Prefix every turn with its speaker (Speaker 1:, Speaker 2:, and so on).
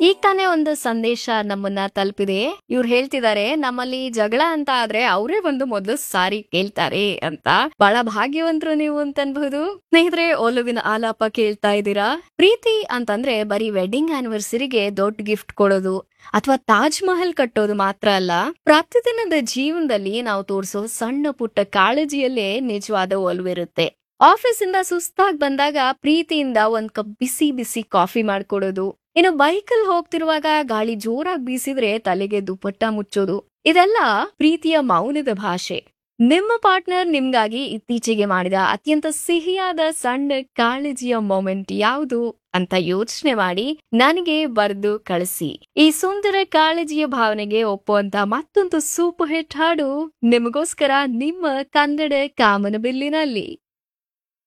Speaker 1: ಈಗ ತಾನೇ ಒಂದು ಸಂದೇಶ ನಮ್ಮನ್ನ ತಲುಪಿದೆ ಇವ್ರು ಹೇಳ್ತಿದ್ದಾರೆ ನಮ್ಮಲ್ಲಿ ಜಗಳ ಅಂತ ಆದ್ರೆ ಅವರೇ ಒಂದು ಮೊದಲು ಸಾರಿ ಕೇಳ್ತಾರೆ ಅಂತ ಬಹಳ ಭಾಗ್ಯವಂತರು ನೀವು ಅಂತ ಅನ್ಬಹುದು ಸ್ನೇಹಿತರೆ ಒಲುವಿನ ಆಲಾಪ ಕೇಳ್ತಾ ಇದ್ದೀರಾ ಪ್ರೀತಿ ಅಂತಂದ್ರೆ ಬರೀ ವೆಡ್ಡಿಂಗ್ ಆನಿವರ್ಸರಿಗೆ ದೊಡ್ಡ ಗಿಫ್ಟ್ ಕೊಡೋದು ಅಥವಾ ತಾಜ್ ಮಹಲ್ ಕಟ್ಟೋದು ಮಾತ್ರ ಅಲ್ಲ ಪ್ರತಿದಿನದ ಜೀವನದಲ್ಲಿ ನಾವು ತೋರಿಸೋ ಸಣ್ಣ ಪುಟ್ಟ ಕಾಳಜಿಯಲ್ಲೇ ನಿಜವಾದ ಒಲವಿರುತ್ತೆ ಆಫೀಸ್ ಇಂದ ಸುಸ್ತಾಗಿ ಬಂದಾಗ ಪ್ರೀತಿಯಿಂದ ಒಂದ್ ಕಪ್ ಬಿಸಿ ಬಿಸಿ ಕಾಫಿ ಮಾಡ್ಕೊಡೋದು ಇನ್ನು ಬೈಕಲ್ ಹೋಗ್ತಿರುವಾಗ ಗಾಳಿ ಜೋರಾಗಿ ಬೀಸಿದ್ರೆ ತಲೆಗೆ ದುಪ್ಪಟ್ಟ ಮುಚ್ಚೋದು ಇದೆಲ್ಲ ಪ್ರೀತಿಯ ಮೌನದ ಭಾಷೆ ನಿಮ್ಮ ಪಾರ್ಟ್ನರ್ ನಿಮ್ಗಾಗಿ ಇತ್ತೀಚೆಗೆ ಮಾಡಿದ ಅತ್ಯಂತ ಸಿಹಿಯಾದ ಸಣ್ಣ ಕಾಳಜಿಯ ಮೊಮೆಂಟ್ ಯಾವುದು ಅಂತ ಯೋಚನೆ ಮಾಡಿ ನನಗೆ ಬರೆದು ಕಳಿಸಿ ಈ ಸುಂದರ ಕಾಳಜಿಯ ಭಾವನೆಗೆ ಒಪ್ಪುವಂತ ಮತ್ತೊಂದು ಸೂಪರ್ ಹಿಟ್ ಹಾಡು ನಿಮಗೋಸ್ಕರ ನಿಮ್ಮ ಕನ್ನಡ ಕಾಮನಬಿಲ್ಲಿನಲ್ಲಿ